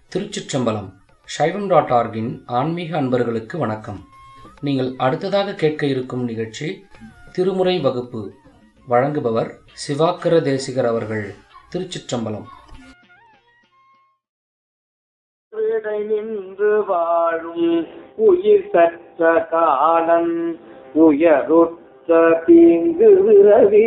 திருச்சிற்றம்பலம் சைவம் டாட் ஆர்கின் ஆன்மீக அன்பர்களுக்கு வணக்கம் நீங்கள் அடுத்ததாக கேட்க இருக்கும் நிகழ்ச்சி திருமுறை வகுப்பு வழங்குபவர் சிவாக்கர தேசிகர் அவர்கள் திருச்சிற்றம்பலம் விடை நின்று வாழும் உயிர் சற்ற காலன் உயருற்ற தீங்கு விரவி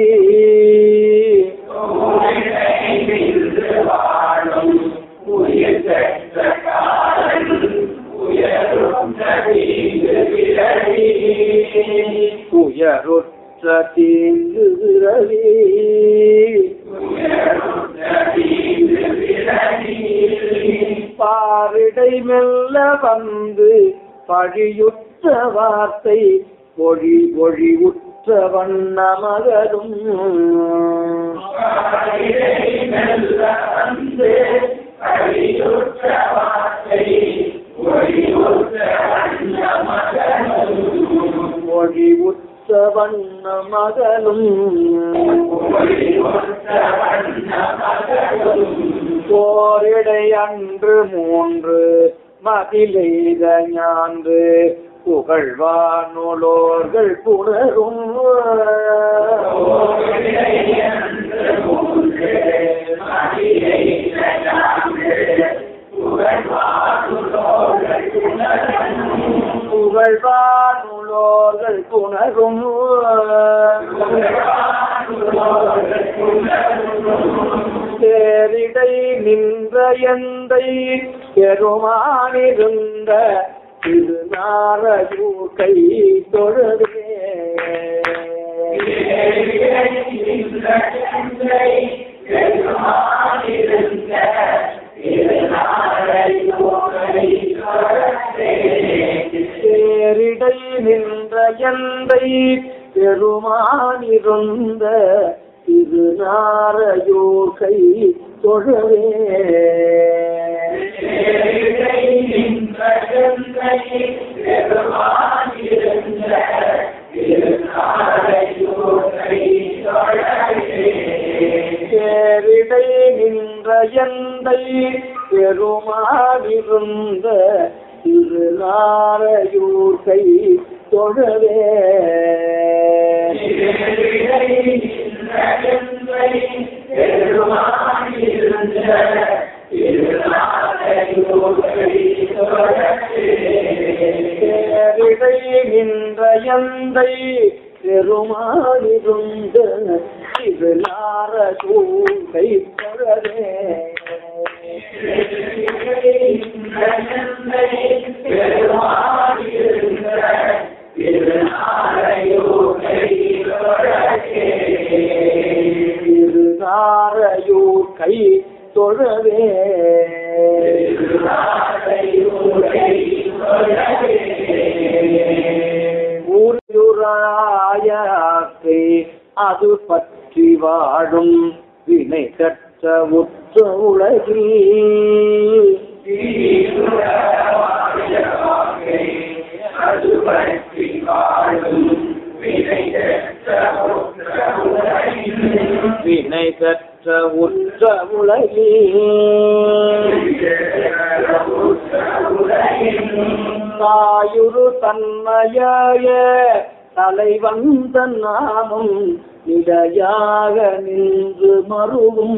உயருற்ற தீங்கு விரவி பாரிடை மெல்ல வந்து பழியுற்ற வார்த்தை மொழி மொழி உற்ற வண்ண மகரும் மொழி உற்ற வண்ண மகளும் போரிடை அன்று மூன்று மதிலெய்த ஞான்று புகழ்வானுளோர்கள் புணரும் புகழ்வானுளோர்கள் புணரும் தேரிடை நின்ற எந்தை பெருமானிருந்த திருநாரையூர் கை தொழுதே தேரிடை நின்ற எந்தை பெருமானிருந்த திருநாரையூர் கை தொழவே தேரிடை நின்ற எந்தை பெருமானிருந்த திருநாரையூர் கை தொழவே தேரிடை நின்ற எந்தை பெருமானிருந்த திருநாரையூர் கை தொழவே திருநாரையூர் கை தொழவே ஊருராயாக்கை அது பற்றி வாழும் வினை கற்ற உற்ற உலகில் வினை பெற்ற உற்ற உலகில் தாயுரு தன்மையாய தலைவந்த நாமம் இடையாக நின்று மருவும்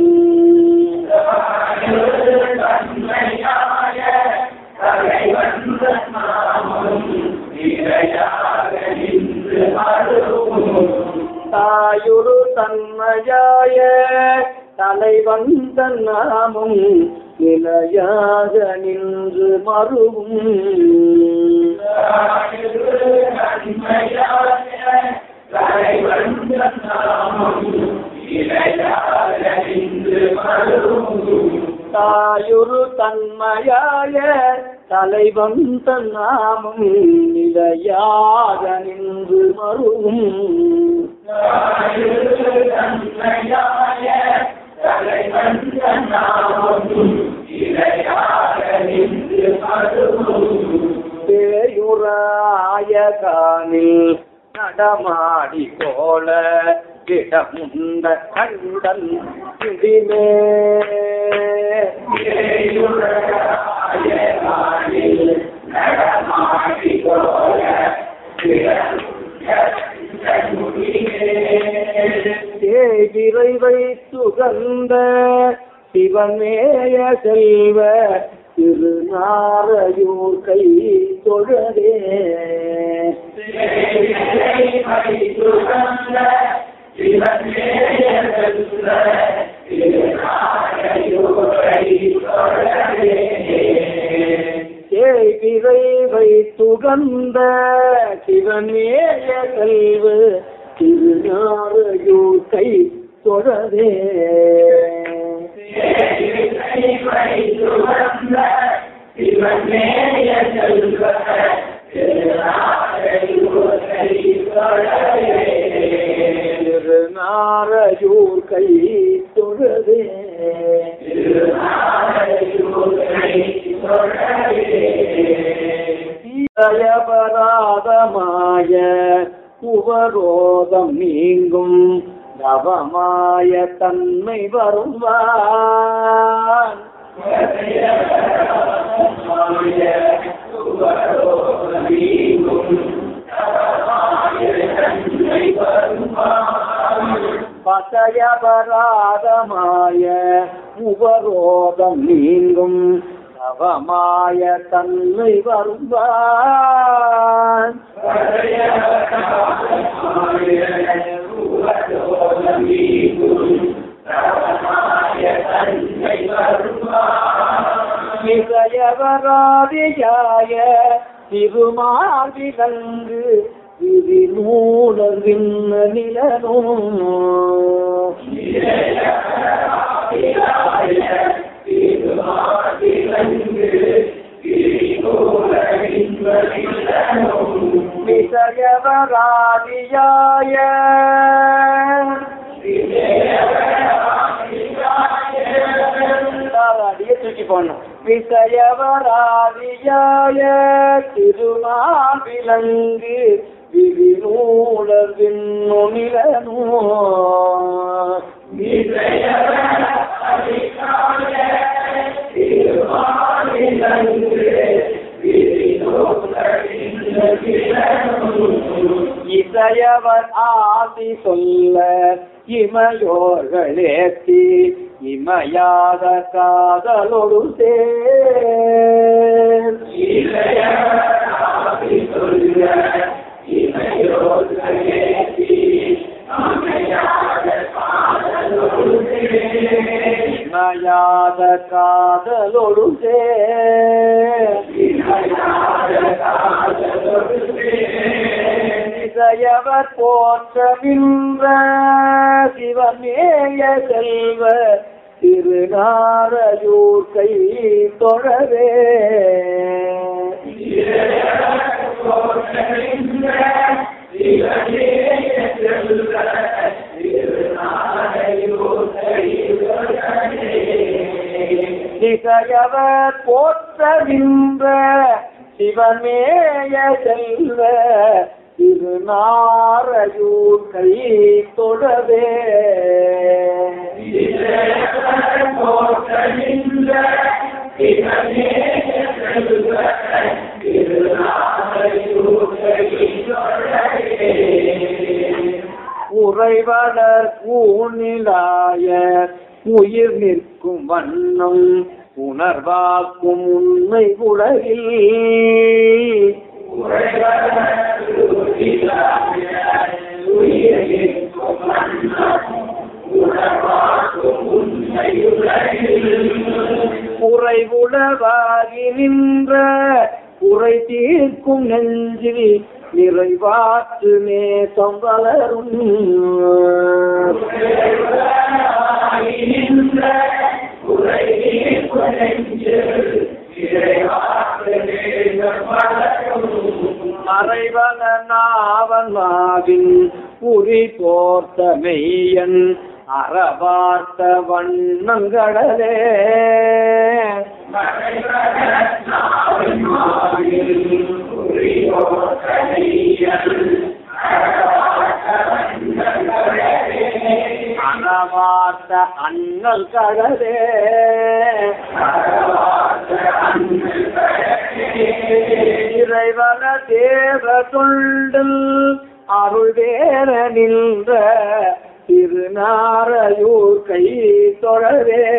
தாயுரு தன்மையாய தலைவந்த நாமம் நிலையாக நின்று மருவும் தாயுரு தன்மையாய தலைவந்த நாமம் நிலையாக நின்று மருவும் பேயுராய காணில் நடமாடி போல இடமுண்ட கண்டன் இடிமே விரைவை துகந்த சிவமேய செல்வ திருநாரையூர் கை தொழதே ஏய் விரைவை துகந்த சிவமேய செல்வ திருநாரையூர் கை தொழதே திருநாரையூர் கை தொழதே தயபராதமாய உபரோதம் நீங்கும் நவமாய தன்மை வருவான் பசயபராதமாய உபரோதம் நீங்கும் நவமாய தன்மை வருவான் மிகையவராதியாய திருமாவிலங்கு விரிநூலவின் நிலனும் விசயவராதியாய அடியே தூக்கி போடணும் விசயவராதியாய திருமாவிலங்கு விரிநூலவின் நுணிலனோ இசையவர் ஆசி சொல்ல இமையோர்களேத்தி இமையாத காதலொடு சேர் இமையாத காதலொடு சேர் இசையவர் போற்றமின்ற சிவமேய செல்வ திருநாரையூர் கை தொழவே இசையவர் போற்றமின்ற சிவமேய செல்வ திருநாரையூர் கை தொடவே உறைவளர் ஊனிலாய உயிர் நிற்கும் வண்ணம் உணர்வாக்கும் உண்மை உலகில் உறைவுளவாகி நின்ற குறை தீர்க்கும் நெஞ்சில் நிறைவாற்று நேசம் வளரும் மறைவன நாவன் மாவின் உரி போர்த்த மெய்யன் அறவார்த்த வண்ணங்களே அறவார்த்த அண்ணல் கடலே இறைவன தேவ தொண்டில் அருள் வேற நின்ற திருநாரையூர் கை தொழவே